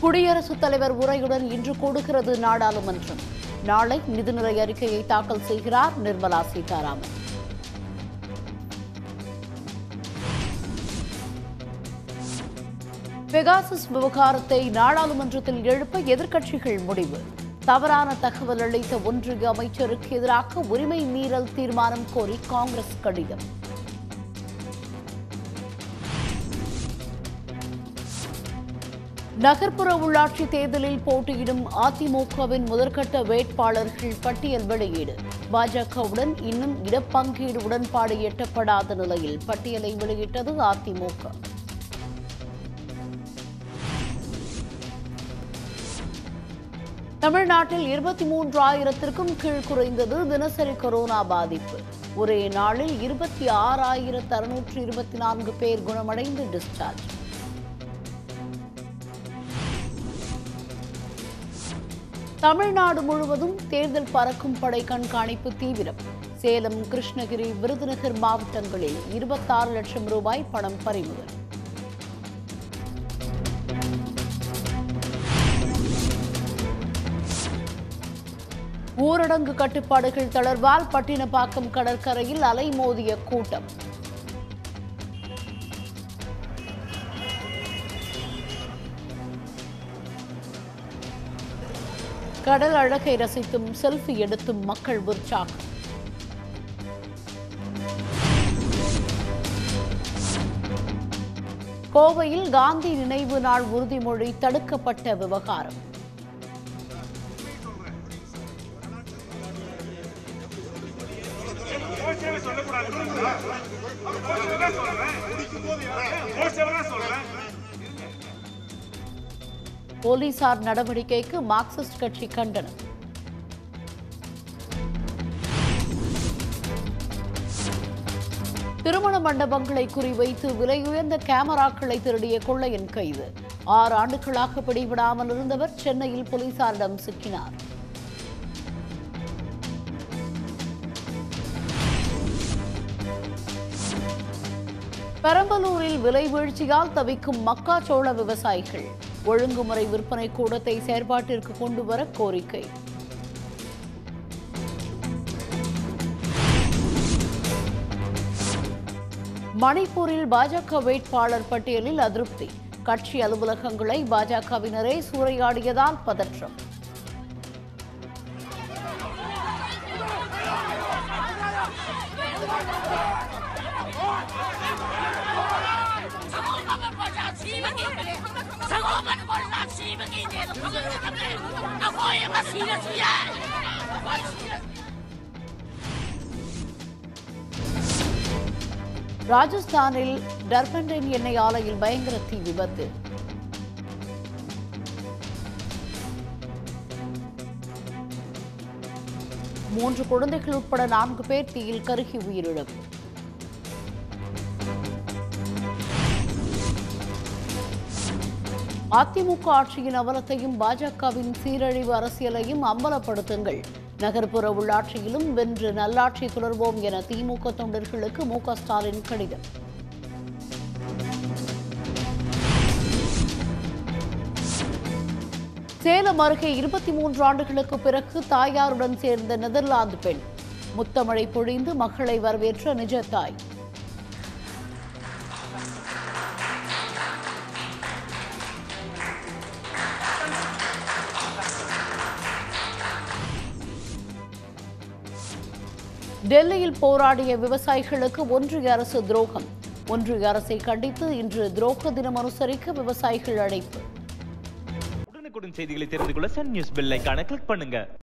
குடியரசுத் தலைவர் உரையுடன் இன்று கூடுகிறது நாடாளுமன்றம் நாளை நிதிநிலை அறிக்கையை தாக்கல் செய்கிறார் நிர்மலா சீதாராமன் பெகாசஸ் விவகாரத்தை நாடாளுமன்றத்தில் எழுப்ப எதிர்க்கட்சிகள் முடிவு தவறான தகவல் அளித்த ஒன்றிய அமைச்சருக்கு எதிராக உரிமை மீறல் தீர்மானம் கோரி காங்கிரஸ் கடிதம் நகர்ப்புற உள்ளாட்சி தேர்தலில் போட்டியிடும் அதிமுகவின் முதற்கட்ட வேட்பாளர்கள் பட்டியல் வெளியீடு பாஜகவுடன் இன்னும் இடப்பங்கீடு உடன்பாடு எட்டப்படாத நிலையில் பட்டியலை வெளியிட்டது அதிமுக தமிழ்நாட்டில் இருபத்தி மூன்றாயிரத்திற்கும் கீழ் குறைந்தது தினசரி கொரோனா பாதிப்பு ஒரே நாளில் இருபத்தி ஆறாயிரத்து அறுநூற்று இருபத்தி நான்கு பேர் குணமடைந்து டிஸ்சார்ஜ் தமிழ்நாடு முழுவதும் தேர்தல் பறக்கும் படை கண்காணிப்பு தீவிரம் சேலம் கிருஷ்ணகிரி விருதுநகர் மாவட்டங்களில் இருபத்தாறு லட்சம் ரூபாய் பணம் பறிமுதல் ஊரடங்கு கட்டுப்பாடுகள் தொடர்பால் பட்டினப்பாக்கம் கடற்கரையில் அலைமோதிய கூட்டம் கடல் அழகை ரசித்தும் செல்ஃபி எடுத்தும் மக்கள் உற்சாகம் கோவையில் காந்தி நினைவு நாள் உறுதிமொழி தடுக்கப்பட்ட விவகாரம் கோச்சேவே சொல்லக்கூடாது கோச்சேவே தான் சொல்றேன் கோச்சேவே தான் சொல்றேன் போலீசார் நடவடிக்கைக்கு மார்க்சிஸ்ட் கட்சி கண்டனம் திருமண மண்டபங்களை குறிவைத்து விலையுயர்ந்த கேமராக்களை திருடிய கொள்ளையன் கைது ஆறு ஆண்டுகளாக பிடிபடாமல் இருந்தவர் சென்னையில் போலீசாரிடம் சிக்கினார் பெரம்பலூரில் விலை வீழ்ச்சியால் தவிக்கும் மக்காச்சோள விவசாயிகள் ஒழுங்குமுறை விற்பனை கூடத்தை செயற்பாட்டிற்கு கொண்டு வர கோரிக்கை மணிப்பூரில் பாஜக வேட்பாளர் பட்டியலில் அதிருப்தி கட்சி அலுவலகங்களை பாஜகவினரே சூறையாடியதால் பதற்றம் ராஜஸ்தானில் டர்பண்டைன் எண்ணெய் ஆலையில் பயங்கர தீ விபத்து மூன்று குழந்தைகள் உட்பட நான்கு பேர் தீயில் கருகி உயிரிழப்பு அதிமுக ஆட்சியின் அவலத்தையும் பாஜகவின் சீரழிவு அரசியலையும் அம்பலப்படுத்துங்கள் நகர்ப்புற உள்ளாட்சியிலும் வென்று நல்லாட்சி தொடர்வோம் என திமுக தொண்டர்களுக்கு மு க ஸ்டாலின் கடிதம் சேலம் அருகே இருபத்தி மூன்று ஆண்டுகளுக்கு பிறகு தாயாருடன் சேர்ந்த நெதர்லாந்து பெண் முத்தமழை பொழிந்து மகளை வரவேற்ற நிஜ தாய் டெல்லியில் போராடிய விவசாயிகளுக்கு ஒன்றிய அரசு துரோகம் ஒன்றிய அரசை கண்டித்து இன்று துரோக தினம் அனுசரிக்க விவசாயிகள் அழைப்பு உடனுக்குடன் செய்திகளை தெரிந்து கொள்ள சன் நியூஸ் பெல் ஐகானை கிளிக் பண்ணுங்க